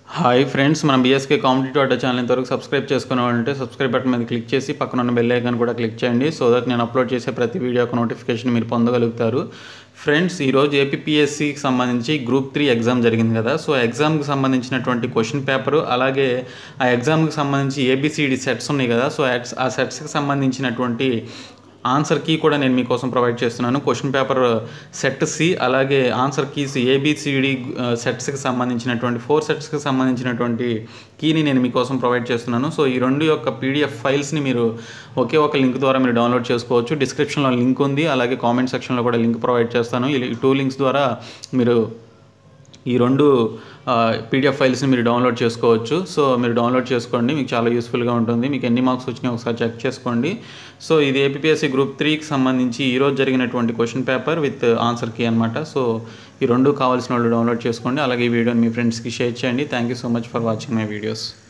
hi friends మనం BSK competitive Adda channel ఇంతవరకు subscribe చేసుకునే వాళ్ళంటే సబ్స్క్రైబ్ బటన్ మీద క్లిక్ చేసి పక్కన ఉన్న బెల్ ఐకాన్ కూడా క్లిక్ చేయండి సో దట్ నేను అప్లోడ్ చేసే ప్రతి వీడియో యొక్క నోటిఫికేషన్ మీరు పొందగలుగుతారు ఫ్రెండ్స్ ఈరోజు ఏపీఎస్సికి సంబంధించి గ్రూప్ త్రీ ఎగ్జామ్ జరిగింది కదా సో ఎగ్జామ్కి సంబంధించినటువంటి క్వశ్చన్ పేపర్ అలాగే ఆ ఎగ్జామ్కి సంబంధించి ఏబిసిడి సెట్స్ ఉన్నాయి కదా సో ఆ సెట్స్కి సంబంధించినటువంటి ఆన్సర్ కీ కూడా నేను మీకోసం ప్రొవైడ్ చేస్తున్నాను క్వశ్చన్ పేపర్ సెట్ సి అలాగే ఆన్సర్ కీస్ ఏబిసిడి సెట్స్కి సంబంధించినటువంటి ఫోర్ సెట్స్కి సంబంధించినటువంటి కీని నేను మీకోసం ప్రొవైడ్ చేస్తున్నాను సో ఈ రెండు యొక్క పీడిఎఫ్ ఫైల్స్ని మీరు ఒకే ఒక లింక్ ద్వారా మీరు డౌన్లోడ్ చేసుకోవచ్చు డిస్క్రిప్షన్లో లింక్ ఉంది అలాగే కామెంట్ సెక్షన్లో కూడా లింక్ ప్రొవైడ్ చేస్తాను ఈ టూ లింక్స్ ద్వారా మీరు ఈ రెండు పీడిఎఫ్ ఫైల్స్ని మీరు డౌన్లోడ్ చేసుకోవచ్చు సో మీరు డౌన్లోడ్ చేసుకోండి మీకు చాలా యూస్ఫుల్గా ఉంటుంది మీకు ఎన్ని మార్క్స్ వచ్చినాయి ఒకసారి చెక్ చేసుకోండి సో ఇది ఏపీఎస్సి గ్రూప్ త్రీకి సంబంధించి ఈరోజు జరిగినటువంటి question paper with answer key అనమాట సో ఈ రెండు కావాల్సిన వాళ్ళు డౌన్లోడ్ చేసుకోండి అలాగే ఈ వీడియోని మీ ఫ్రెండ్స్కి షేర్ చేయండి thank you so much for watching my videos